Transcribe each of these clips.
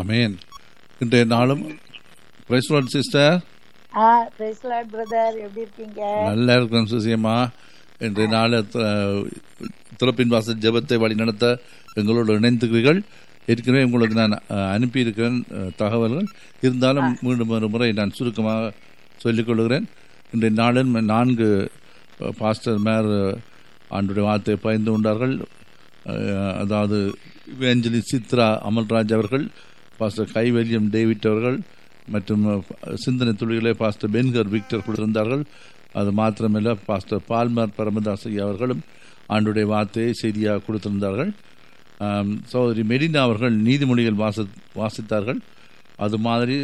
ஆமேன் இன்றைய நாளும் praise sister ah praise lord brother எப்படி இருக்கீங்க நல்லா இருக்கிறோம் சுசியம்மா இன்றைய நாள் திறப்பின் வாசல் ஜெபத்தை வழி நடத்த எங்களோடு இணைந்துக்கிறீர்கள் ஏற்கனவே உங்களுக்கு நான் அஹ், அனுப்பியிருக்கிறேன் அஹ், தகவல்கள் இருந்தாலும் மீண்டும் ஒரு முறை நான் சுருக்கமாக சொல்லிக் கொள்கிறேன் இன்றைய நாளில் நான்கு அஹ், பாஸ்டர் மேர் அஹ், ஆண்டுடைய வார்த்தையை பயந்து கொண்டார்கள் அஹ், அதாவது இவேஞ்சலி சித்ரா அமல்ராஜ் அவர்கள் பாஸ்டர் கைவல்யம் டேவிட் அவர்கள் மற்றும் அஹ், சிந்தனை துளிகளை பாஸ்டர் பென்கர் விக்டர் கொடுத்திருந்தார்கள் அது மாத்திரமல்ல பாஸ்டர் பால்மர் பரமதாஸ் ஐயா அவர்களும் ஆண்டுடைய வார்த்தையை செய்தியாக கொடுத்திருந்தார்கள் ஆம், சகோதரி மெடினா அவர்கள் நீதிமொழிகள் வாசி வாசித்தார்கள் அது மாதிரி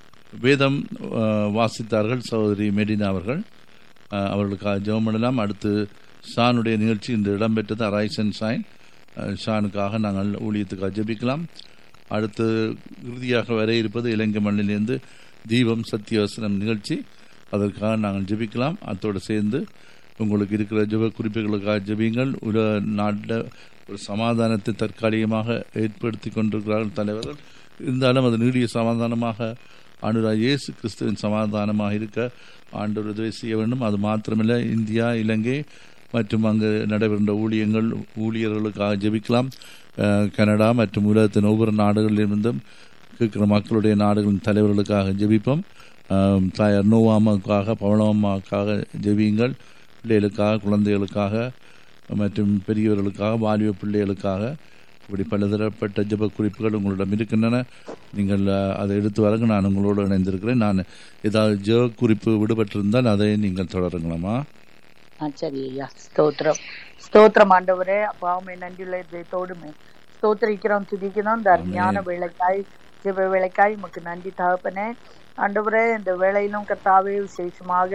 வேதம் அஹ், வாசித்தார்கள் சகோதரி மெடினா அவர்கள் அஹ், அவர்களுக்காக ஜெபம் பண்ணலாம் அடுத்து ஷானுடைய நிகழ்ச்சி இன்று இடம்பெற்றது அரைசன் ஷாயின் அஹ், ஷானுக்காக நாங்கள் ஊழியத்துக்காக ஜெபிக்கலாம் அடுத்து இறுதியாக வர இருப்பது இலங்கை மண்ணிலிருந்து தீபம் சத்தியவசனம் நிகழ்ச்சி அதற்காக நாங்கள் ஜெபிக்கலாம் அத்தோடு சேர்ந்து உங்களுக்கு இருக்கிற ஜெப குறிப்புகளுக்காக ஜெபியுங்கள் உலக நாட்டில் ஒரு சமாதானத்தை தற்காலிகமாக ஏற்படுத்தி கொண்டிருக்கிறார்கள் தலைவர்கள் இருந்தாலும் அது நீடிய சமாதானமாக ஆண்டுரா இயேசு கிறிஸ்துவின் சமாதானமாக இருக்க ஆண்டவர் உதவி செய்ய வேண்டும் அது மாத்திரமில்லை இந்தியா இலங்கை மற்றும் அங்கு நடைபெறுகின்ற ஊழியங்கள் ஊழியர்களுக்காக ஜெபிக்கலாம் அஹ், கனடா மற்றும் உலகத்தின் ஒவ்வொரு நாடுகளிலிருந்தும் இருக்கிற மக்களுடைய நாடுகளின் தலைவர்களுக்காக ஜெபிப்போம் அஹ், தாயார் நோவாமாவுக்காக பவளம்மாவுக்காக ஜெபியுங்கள் பிள்ளைகளுக்காக குழந்தைகளுக்காக மற்றும் பெரியவர்களுக்காக வாலிப பிள்ளைகளுக்காக இப்படி பலதரப்பட்ட ஜெப குறிப்புகள் உங்களிடம் இருக்கின்றன நீங்கள் அஹ், அதை எடுத்து வரங்க நான் உங்களோடு இணைந்திருக்கிறேன் நான் ஏதாவது ஜெப குறிப்பு விடுபட்டிருந்தால் அதை நீங்கள் தொடருங்களாமா ஆ சரி ஐயா ஸ்தோத்திரம் ஸ்தோத்திரம் ஆண்டவரே அப்பாவுமே நன்றியுள்ள இதயத்தோடுமே ஸ்தோத்திரிக்கிறோம் துதிக்கிறோம் இந்த அருமையான வேலைக்காய் ஜெப வேலைக்காய் உமக்கு நன்றி தகப்பனே ஆண்டவரே இந்த வேலையிலும் கர்த்தாவே விசேஷமாக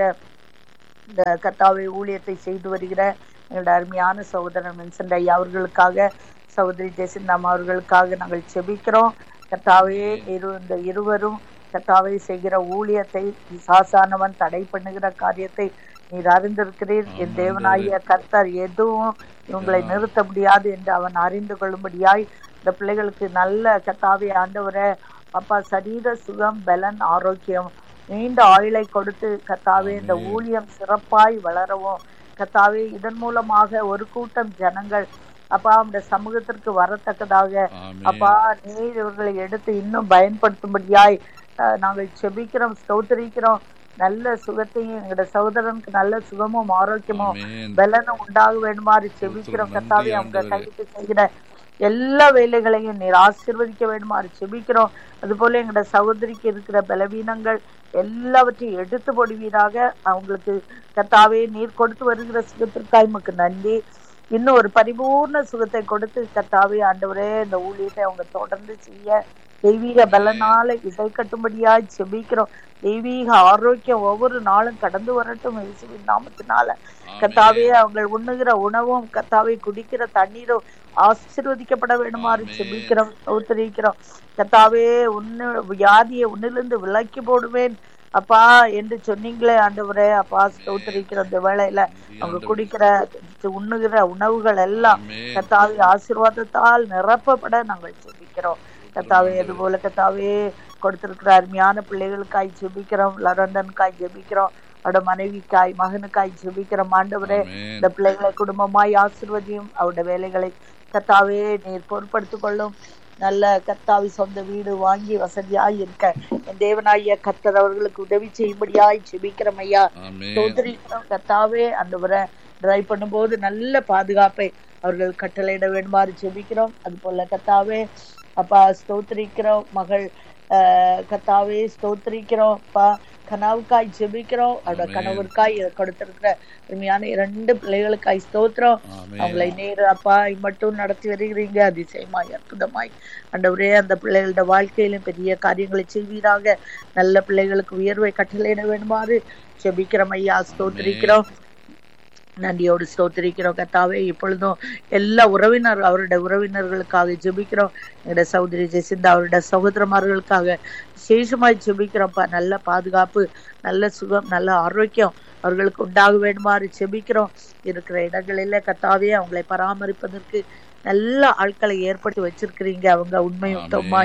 இந்த கர்த்தாவை ஊழியத்தை செய்து வருகிற எங்களுடைய அருமையான சகோதரன் வின்சென்ட் ஐயா அவர்களுக்காக சகோதரி ஜெசிந்தாம் அவர்களுக்காக நாங்கள் செபிக்கிறோம் கர்த்தாவே இரு இந்த இருவரும் கர்த்தாவை செய்கிற ஊழியத்தை சாசானவன் தடை பண்ணுகிற காரியத்தை நீர் அறிந்திருக்கிறீர் என் தேவனாகிய கர்த்தர் எதுவும் இவங்களை நிறுத்த முடியாது என்று அவன் அறிந்து கொள்ளும்படியாய் இந்த பிள்ளைகளுக்கு நல்ல கர்த்தாவே ஆண்டவரை அப்பா சரீர சுகம் பலன் ஆரோக்கியம் நீண்ட ஆயுளை கொடுத்து கர்த்தாவே இந்த ஊழியம் சிறப்பாய் வளரவும் கர்த்தாவே இதன் மூலமாக ஒரு கூட்டம் ஜனங்கள் அப்பா அந்த சமூகத்திற்கு வரத்தக்கதாக அப்பா நீர் இவர்களை எடுத்து இன்னும் பயன்படுத்தும்படியாய் அஹ், நாங்கள் செபிக்கிறோம் ஸ்தோத்திரிக்கிறோம் நல்ல சுகத்தையும் எங்களுடைய சகோதரனுக்கு நல்ல சுகமும் ஆரோக்கியமும் ஆமென். பலனும் உண்டாக வேண்டுமாறு செபிக்கிறோம் நன்றி கர்த்தாவே அவங்க ஆண்டவரே. கைக்கு செய்கிற எல்லா வேலைகளையும் நீர் ஆசீர்வதிக்க வேண்டுமாறு செபிக்கிறோம் அதுபோல எங்களுடைய சகோதரிக்கு இருக்கிற பலவீனங்கள் எல்லாவற்றையும் எடுத்து போடுவீராக அவங்களுக்கு கர்த்தாவே நீர் கொடுத்து வருகிற சுகத்திற்காய் உமக்கு நன்றி இன்னும் ஒரு பரிபூர்ண சுகத்தை கொடுத்து கர்த்தாவே ஆண்டவரே இந்த ஊழியத்தை அவங்க தொடர்ந்து செய்ய தெய்வீக பலனால இசை கட்டும்படியாய் செபிக்கிறோம் தெய்வீக ஆரோக்கியம் ஒவ்வொரு நாளும் கடந்து வரட்டும் இயேசுவின் நாமத்தினால கத்தாவே அவங்க உண்ணுகிற உணவும் கத்தாவே குடிக்கிற தண்ணீரும் ஆசீர்வதிக்கப்பட வேண்டுமாறு செபிக்கிறோம் ஸ்தோத்திரிக்கிறோம் கத்தாவே உன்னு வியாதியை உன்னிலிருந்து விலக்கி போடுவேன் அப்பா என்று சொன்னீங்களே ஆண்டவரே அப்பா ஸ்தோத்திரிக்கிற இந்த வேளையில அவங்க குடிக்கிற உண்ணுகிற உணவுகள் எல்லாம் கத்தாவே ஆசீர்வாதத்தால் நிரப்பப்பட நாங்கள் செபிக்கிறோம் கத்தாவே அது போல கத்தாவே கொடுத்திருக்கிற அருமையான பிள்ளைகளுக்காய் ஜெபிக்கிறோம் லரண்டனுக்காய் ஜெபிக்கிறோம் அவரோட மனைவிக்காய் மகனுக்காய் ஜெபிக்கிறோம் ஆண்டவரே ஆமென். இந்த பிள்ளைகளை குடும்பமாய் ஆசிர்வதியும் அவருடைய வேலைகளை கத்தாவே நீர் பொறுப்படுத்திக் கொள்ளும் நல்ல கத்தாவி சொந்த வீடு வாங்கி வசதியாய் இருக்க என் தேவனாகிய கத்தர் அவர்களுக்கு உதவி செய்யும்படியாய் ஜெபிக்கிறோம் ஐயா ஆமென். ஸ்தோத்திரிக்கிறோம் கத்தாவே ஆண்டவரை டிரைவ் பண்ணும்போது நல்ல பாதுகாப்பை அவர்கள் கட்டளையிட வேண்டுமாறு ஜெபிக்கிறோம் அது போல கத்தாவே அப்பா ஸ்தோத்திரிக்கிறோம் மகள் ஆஹ், கத்தாவே ஸ்தோத்திரிக்கிறோம் அப்பா கனவுக்காய் ஜெபிக்கிறோம் அவரோட ஆமென். கணவருக்காய் கொடுத்திருக்கிற அருமையான இரண்டு பிள்ளைகளுக்காய் ஸ்தோத்திரம் ஆமென். அவங்களை நேரு அப்பா மட்டும் நடத்தி வருகிறீங்க அதிசயமாய் அற்புதமாய் ஆண்டவரே அந்த பிள்ளைகளோட வாழ்க்கையிலும் பெரிய காரியங்களை செய்வீராக நல்ல பிள்ளைகளுக்கு உயர்வை கட்டளையிட வேண்டுமாறு ஜெபிக்கிறோம் ஐயா ஸ்தோத்திரிக்கிறோம் நன்றியோடு ஸ்தோத்திரிக்கிறோம் கத்தாவே இப்பொழுதும் எல்லா உறவினர் அவருடைய உறவினர்களுக்காக ஜெபிக்கிறோம் எங்களுடைய சகோதரி ஜெசிந்தா அவருடைய சகோதரமார்களுக்காக விசேஷமாய் ஜெபிக்கிறோம்ப்பா நல்ல பாதுகாப்பு நல்ல சுகம் நல்ல ஆரோக்கியம் அவர்களுக்கு உண்டாக வேண்டுமாறு ஜெபிக்கிறோம் இருக்கிற இடங்களில கத்தாவே அவங்களை பராமரிப்பதற்கு நல்ல ஆட்களை ஏற்படுத்தி வச்சிருக்கிறீங்க அவங்க உண்மை உத்தமாய்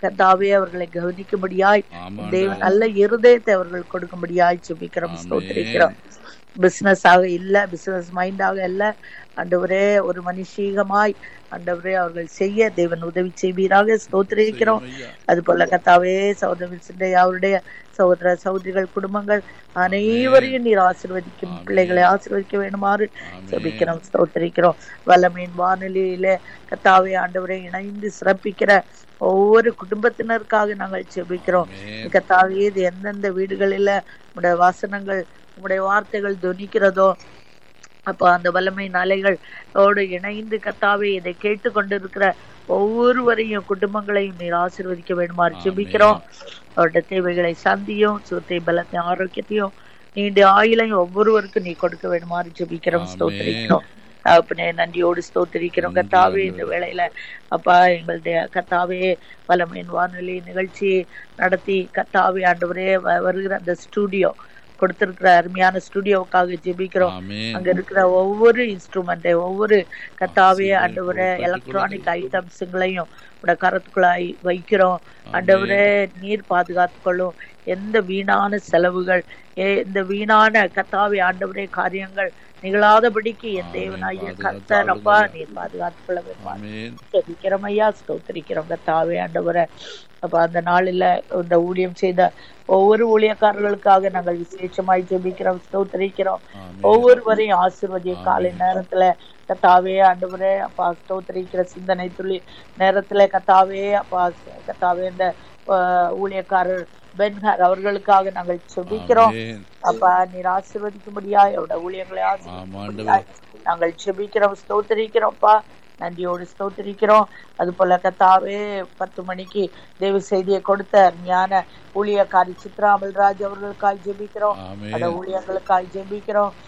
கத்தாவே அவர்களை கவனிக்கும்படியாய் ஆமாண்டா. தேவன் நல்ல இருதயத்தை அவர்கள் கொடுக்கும்படியாய் சுபிக்கிறோம் ஆமென். ஸ்தோத்திரிக்கிறோம் பிசினஸ் ஆக இல்ல பிசினஸ் மைண்டாக இல்ல ஆண்டவரே ஒரு மனுஷீகமாய் ஆண்டவரே அவர்கள் செய்ய தேவன் உதவி செய்வீராக ஸ்தோத்திரிக்கிறோம் ஐயா. அது போல கத்தாவே சகோதரி அவருடைய சகோதர சகோதரிகள் குடும்பங்கள் அனைவரையும் நீர் ஆசீர்வதிக்கும் ஆமென். பிள்ளைகளை ஆசீர்வதிக்க வேணுமாறு ஆமென். ஜெபிக்கிறோம் ஸ்தோத்திரிக்கிறோம் வல்லமையின் வானொலியில கத்தாவே ஆண்டவரை இணைந்து சிறப்பிக்கிற ஒவ்வொரு குடும்பத்தினருக்காக நாங்கள் ஜெபிக்கிறோம் ஆமென். கத்தாவே இது எந்தெந்த வீடுகளில உடைய வாசனங்கள் உடைய வார்த்தைகள் துணிக்கிறதோ அப்போ அந்த வல்லமையின் அலைகளோடு இணைந்து கத்தாவே இதை கேட்டு கொண்டிருக்கிற ஒவ்வொருவரையும் குடும்பங்களையும் நீர் ஆசீர்வதிக்க வேண்டுமாறு ஆமென். ஜெபிக்கிறோம் அவருடைய தேவைகளை சந்தியும் சுத்தை பலத்தையும் ஆரோக்கியத்தையும் நீண்ட ஆயுளையும் ஒவ்வொருவருக்கும் நீ கொடுக்க வேண்டுமாறு ஜெபிக்கிறோம் ஆமென். ஸ்தோத்திரிக்கிறோம் அப்பனே நன்றியோடு ஸ்தோத்திரிக்கிறோம் நன்றி, கத்தாவே ஆண்டவரே. இந்த வேளையில அப்பா எங்களுடைய கத்தாவே வல்லமையின் வானொலி நிகழ்ச்சி நடத்தி கத்தாவே ஆண்டவரே வ- வருகிற அந்த ஸ்டூடியோ கொடுத்திருக்கிற அருமையான ஸ்டூடியோவுக்காக ஜெபிக்கிறோம் ஆமென். அங்க இருக்கிற ஒவ்வொரு இன்ஸ்ட்ருமெண்ட் ஒவ்வொரு கத்தாவே ஆசீர்வதி ஆண்டவரே கொடுத்து எலக்ட்ரானிக் கொடுத்து. ஐட்டம்ஸுங்களையும் உடைய கரத்துக்குள்ளாய் வைக்கிறோம் ஆண்டவரே நீர் பாதுகாத்துக்கொள்ளும் எந்த வீணான செலவுகள் எ- இந்த வீணான கத்தாவே ஆண்டவரே காரியங்கள் நிகழாதபடிக்கு என் ஆமென். தேவனாகிய பாதுகாத்து கர்த்தர் அப்பா ஆளுங்க. நீர் பாதுகாத்துக்கொள்ள வேண்டும் ஆமென். ஸ்தோத்திரிக்கிறோம் ஐயா ஸ்தோத்திரிக்கிறோம் கத்தாவே ஆண்டவரை அப்ப அந்த நாளில் இந்த ஊழியம் செய்த ஒவ்வொரு ஊழியக்காரர்களுக்காக நாங்கள் விசேஷமாய் ஜெபிக்கிறோம் ஸ்தோத்திரிக்கிறோம் ஆமென். ஒவ்வொருவரையும் ஆசீர்வதிய ஆமென். காலை நேரத்துல கத்தாவே ஆண்டவரே அப்பா ஸ்தோத்திரிக்கிற சிந்தனை துளி நேரத்துல கத்தாவே அப்பா கத்தாவே இந்த அஹ், ஊழியக்காரர் பென்ஹர் அவர்களுக்காக நாங்கள் ஜெபிக்கிறோம் ஆமென். அப்பா நீர் ஆசீர்வதிக்கும்படியாய் அவருடைய ஊழியர்களை ஆசீர்வதிக்கும்படியாய் நாங்கள் ஜெபிக்கிறோம் ஸ்தோத்திரிக்கிறோம்ப்பா நன்றியோடு ஸ்தோத்திரிக்கிறோம் அது போல கத்தாவே பத்து மணிக்கு தேவ செய்தியை கொடுத்த ஞான ஊழியக்காரி சித்ரா அமல்ராஜ் அவர்களுக்காய் ஜெபிக்கிறோம் ஆமென். அந்த ஊழியர்களுக்காய் ஜெபிக்கிறோம்